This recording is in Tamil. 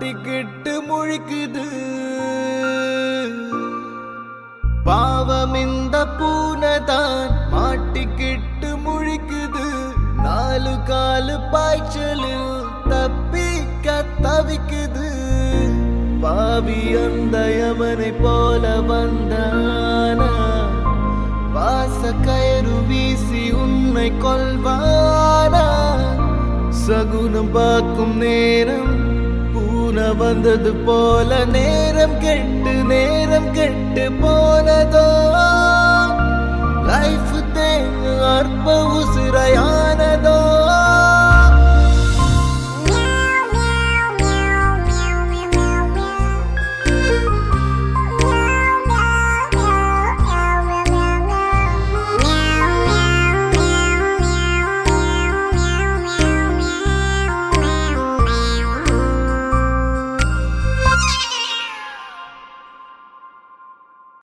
மாட்டிக்கிட்டு முழிக்குது பாவம் இந்த பூனைதான் மாட்டிக்கிட்டு முழிக்குது நாலு காலு பாய்ச்சலில் தப்பிக்க தவிக்குது பாவி அந்த யமனை போல வந்தானா வாச கயறு வீசி உன்னை கொல்வானா சகுனம் பார்க்கும் நேரம் பூனை வந்தது போல நேரம் கெட்டு நேரம் கெட்டு போனதோ